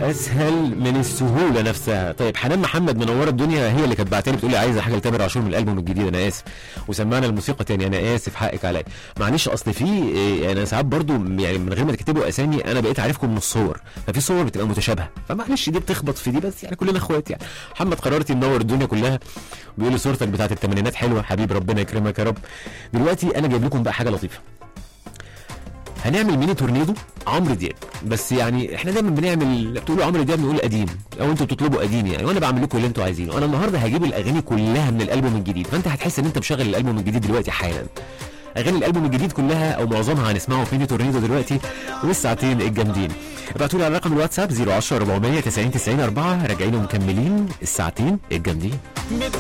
اسهل من السهوله نفسها طيب حنان محمد منوره الدنيا هي اللي كانت بعتلي بتقول لي عايزه حاجه لتامر عاشور من الالبوم الجديد انا اسف وسمعنا الموسيقى تاني انا اسف حقك عليا معلش اصل في إيه، انا ساعات برضو يعني من غير ما تكتبوا اسامي انا بقيت عارفكم من الصور ففي صور بتبقى متشابهه فمعلش دي بتخبط في دي بس يعني كلنا اخوات يعني محمد قرارتي منور الدنيا كلها بيقول لي صورتك بتاعت الثمانينات حلوه حبيب ربنا يكرمك يا رب دلوقتي انا جايب لكم بقى حاجه لطيفه هنعمل ميني تورنيدو عمرو دياب بس يعني احنا دايما بنعمل بتقولوا عمرو دياب نقول قديم او انتوا بتطلبوا قديم يعني وانا بعمل لكم اللي انتوا عايزينه انا النهارده هجيب الاغاني كلها من الالبوم الجديد فانت هتحس ان انت مشغل الالبوم الجديد دلوقتي حالا اغاني الالبوم الجديد كلها او معظمها هنسمعه في ميني تورنيدو دلوقتي والساعتين الجامدين ابعتوا لي على رقم الواتساب 010 400 90 90 4 راجعين ومكملين الساعتين الجامدين